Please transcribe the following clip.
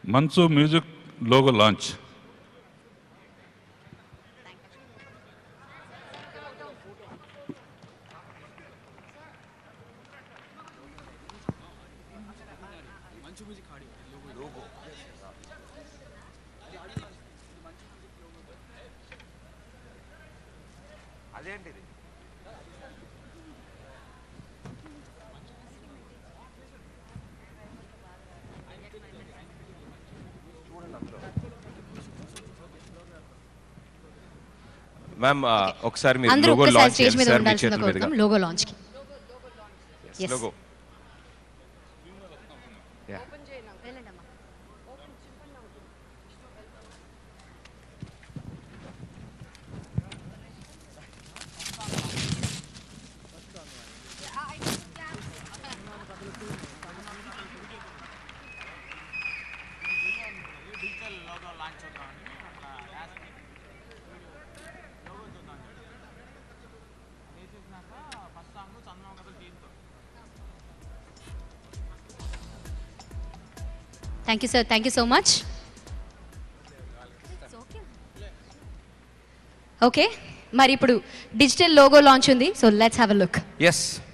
మంచు music logo launch అదేంటిది ma'am ఒకసారి మీరు అందరూ లోగో ఒక్కసారి లాంచ్ స్టేజ్ చేయండి మీద సార్ మీ ఉండాల్సిన చేతుల మీదుగా కోరుతాం లోగో లాంచ్ కి Yes. Logo yeah thank you sir thank you so much okay మరి ఇప్పుడు డిజిటల్ లోగో లాంచ్ ఉంది so let's have a look yes